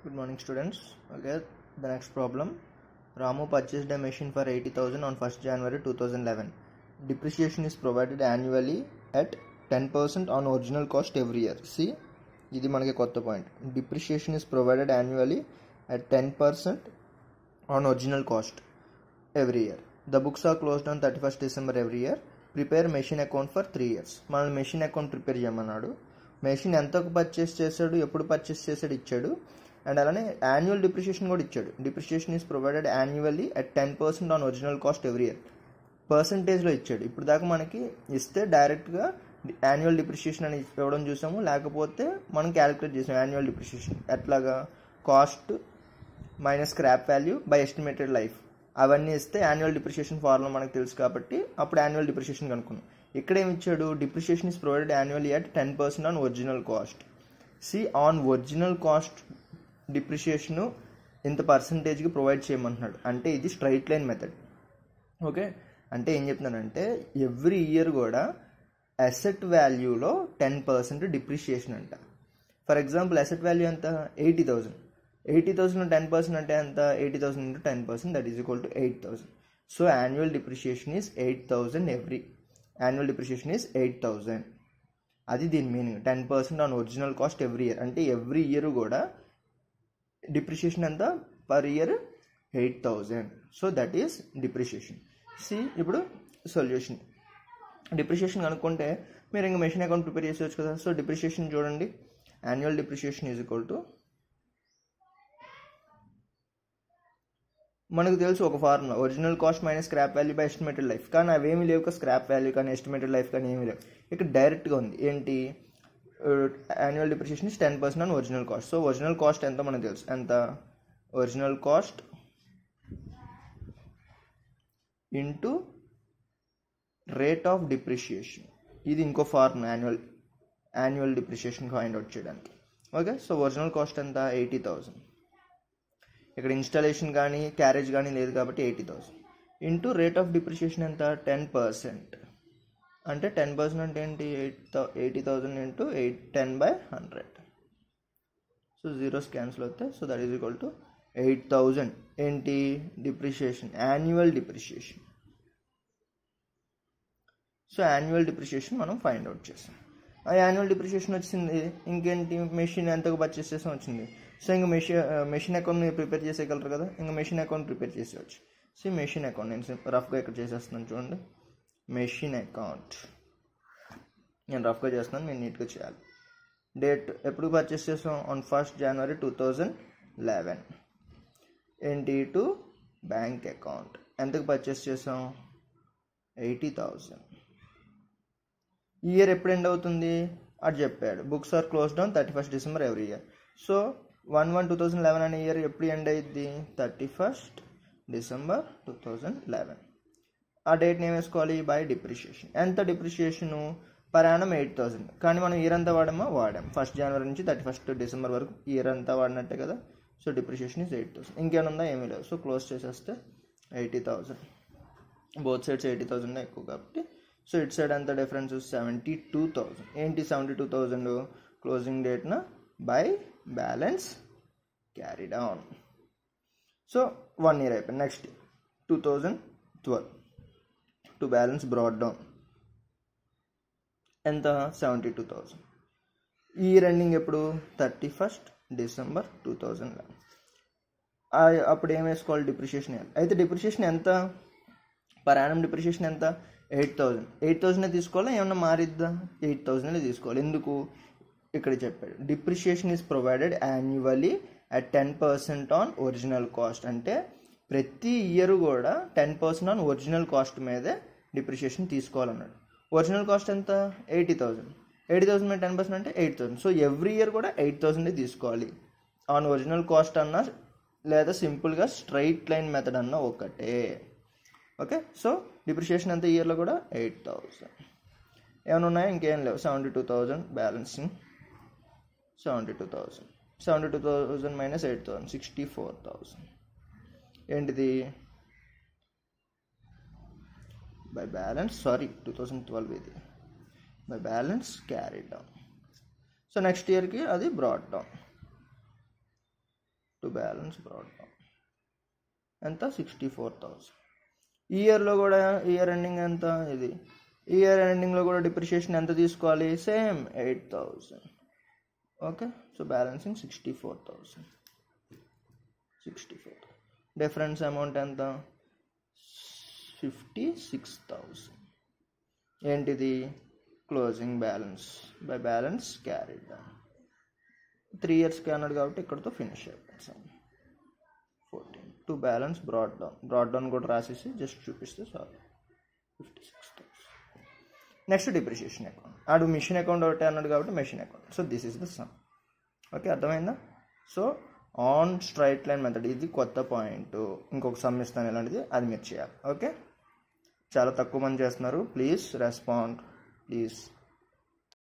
Good morning, students. Okay, the next problem. Ramu purchased a machine for 80,000 on 1st January 2011. Depreciation is provided annually at 10% on original cost every year. See, ఇది మనకి కొత్త point depreciation is provided annually at ten percent on original cost every year the books are closed on thirty first December every year prepare machine account for three years మనం machine account prepare చేయమన్నాడు machine ఎంతకు purchase చేశాడు ఎప్పుడు purchase చేశాడు ఇచ్చాడు and అలానే annual depreciation కూడా ఇచ్చాడు depreciation is provided annually at ten percent on original cost every year పర్సంటేజ్లో ఇచ్చాడు ఇప్పుడు దాకా మనకి ఇస్తే డైరెక్ట్గా యాన్యువల్ డిప్రిషియేషన్ అని ఇవ్వడం చూసాము లేకపోతే మనం క్యాలిక్యులేట్ చేసాం యాన్యువల్ డిప్రిషియేషన్ ఎట్లాగా cost minus scrap value by estimated life అవన్నీ ఇస్తే యాన్యువల్ డిప్రిషియేషన్ ఫార్ములా మనకు తెలుసు కాబట్టి అప్పుడు యాన్యువల్ డిప్రిషియేషన్ కనుక్కున్నాం ఇక్కడ ఏమి ఇచ్చాడు depreciation is provided annually at ten percent on original cost see on original cost depreciation ఇంత పర్సంటేజ్కి ప్రొవైడ్ చేయమంటున్నాడు అంటే ఇది స్ట్రైట్ లైన్ మెథడ్ ఓకే అంటే ఏం చెప్తున్నానంటే ఎవ్రీ ఇయర్ కూడా అసెట్ వాల్యూలో టెన్ పర్సెంట్ డిప్రిషియేషన్ అంట ఫర్ ఎగ్జాంపుల్ అసెట్ వాల్యూ ఎంత eighty thousand eighty thousand ten percent అంటే ఎంత eighty thousand into ten percent that is equal to eight thousand so annual depreciation is eight thousand every annual depreciation is eight thousand అది దీని meaning ten percent on original cost every year అంటే every year కూడా depreciation ఎంత per year eight thousand so that is depreciation see ఇప్పుడు solution depreciation కనుక్కుంటే మీరు ఇంకా machine account prepare చేసేవచ్చు కదా సో డిప్రిషియేషన్ చూడండి annual depreciation is equal to మనకు తెలుసు ఒక formula original cost minus scrap value by estimated life కానీ అవేమీ లేవు కదా స్క్రాప్ వాల్యూ కానీ ఎస్టిమేటెడ్ లైఫ్ కానీ ఏమీ లేవు ఇక్కడ డైరెక్ట్గా ఉంది ఏంటి annual depreciation is ten percent on original cost so original cost ఎంత మనకు తెలుసు ఎంత original cost into rate of depreciation ఇది ఇంకో form annual annual depreciation find out చేయడానికి ఓకే సో ఒరిజినల్ కాస్ట్ ఎంత ఎయిటీ థౌజండ్ ఇక్కడ ఇన్స్టాలేషన్ కానీ క్యారేజ్ కానీ లేదు కాబట్టి eighty thousand into rate of depreciation ఎంత టెన్ పర్సెంట్ అంటే టెన్ పర్సెంట్ అంటే ఏంటి eight eighty thousand into eight ten by hundred so zeros cancel అవుతాయి so that is equal to eight thousand ఏంటి depreciation annual depreciation so annual depreciation మనం find out చేసాం ఆ annual depreciation వచ్చింది ఇంకేంటి మెషిన్ ఎంతకు పర్చేస్ చేసాం వచ్చింది సో ఇంకా మెషిన్ మెషిన్ అకౌంట్ మీరు ప్రిపేర్ చేసేయగలరు కదా ఇంకా మెషిన్ అకౌంట్ ప్రిపేర్ చేసేవచ్చు సో మెషిన్ అకౌంట్ నేను రఫ్గా ఇక్కడ చేసేస్తున్నాను చూడండి మెషిన్ అకౌంట్ నేను రఫ్గా చేస్తున్నాను మీరు నీట్గా చేయాలి డేట్ ఎప్పుడు పర్చేస్ చేసాం on first January two thousand eleven ఏంటి టు బ్యాంక్ అకౌంట్ ఎంతకు పర్చేస్ చేసాం ఎయిటీ థౌజండ్ ఇయర్ ఎప్పుడు ఎండ్ అవుతుంది అది చెప్పాడు books are close down thirty first December every year so one one two thousand eleven అనే ఇయర్ ఎప్పుడు ఎండ్ అయ్యిద్ది thirty first December two thousand eleven ఆ డేట్ని ఏం వేసుకోవాలి బై డిప్రిషియేషన్ ఎంత డిప్రిషియేషను పరాణం ఎయిట్ థౌసండ్ కానీ మనం ఇయర్ అంతా వాడామా వాడాం ఫస్ట్ జనవరి నుంచి థర్టీ ఫస్ట్ డిసెంబర్ వరకు ఇయర్ అంతా వాడినట్టే కదా so depreciation is eight thousand ఇంకేమైనా ఉందా ఏమీ లేవు సో క్లోజ్ చేసేస్తే eighty thousand both sides eighty thousand ఎక్కువ కాబట్టి సో ఇట్ సైడ్ అంత డిఫరెన్స్ సెవెంటీ టూ థౌజండ్ ఏంటి సెవెంటీ టూ థౌజండ్ క్లోజింగ్ డేట్న by balance carry down so one year అయిపోయింది next two thousand twelve to balance brought down ఎంత seventy two thousand ఈ ending ఎప్పుడు thirty first December two thousand eleven అప్పుడు ఏం వేసుకోవాలి depreciation అయితే డిప్రిషియేషన్ ఎంత పర్ యానం డిప్రిషియేషన్ ఎంత ఎయిట్ థౌజండ్ ఎయిట్ థౌజండ్ తీసుకోవాలా ఏమన్నా మారిద్దా ఎయిట్ థౌజండ్ తీసుకోవాలి ఎందుకు ఇక్కడ చెప్పాడు depreciation is provided annually at ten percent on original cost అంటే ప్రతి ఇయర్ కూడా ten percent on original cost మీదే డిప్రిషియేషన్ తీసుకోవాలన్నాడు ఒరిజినల్ కాస్ట్ ఎంత ఎయిటీ థౌజండ్ ఎయిటీ థౌసండ్ మీద టెన్ పర్సెంట్ అంటే eight thousand so every year కూడా ఎయిట్ థౌసండే తీసుకోవాలి ఆన్ ఒరిజినల్ కాస్ట్ అన్నా లేదా సింపుల్గా స్ట్రైట్ లైన్ మెథడ్ అన్న ఒకటే ఓకే సో డిప్రిషియేషన్ ఎంత ఇయర్లో కూడా ఎయిట్ థౌసండ్ ఏమైనా ఉన్నాయా ఇంకేం లేవు seventy two thousand balancing seventy two thousand seventy two thousand minus eight thousand sixty four thousand ఏంటిది by balance sorry two thousand twelve ఇది by balance carry down so next ఇయర్కి అది brought down to balance brought down ఎంత sixty four thousand ఇయర్లో కూడా year ending ఎంత ఇది year ఎండింగ్లో కూడా డిప్రిషియేషన్ ఎంత తీసుకోవాలి same eight thousand okay so balancing sixty four thousand sixty four difference amount ఎంత ఫిఫ్టీ సిక్స్ థౌజండ్ ఏంటిది closing balance by balance carried three ఇయర్స్కి అన్నాడు కాబట్టి ఇక్కడతో ఫినిష్ అయిపోతాం fourteen to balance brought down brought down కూడా రాసేసి జస్ట్ చూపిస్తే చాలు fifty six thousand next depreciation account ఆడు మిషన్ అకౌంట్ ఒకటే అన్నాడు కాబట్టి machine account so this is the sum okay అర్థమైందా so on straight line method ఇది కొత్త పాయింట్ ఇంకొక సమ్ ఇస్తాను ఇలాంటిది అది మీరు చేయాలి ఓకే చాలా తక్కువ మంది చేస్తున్నారు ప్లీజ్ రెస్పాండ్ ప్లీజ్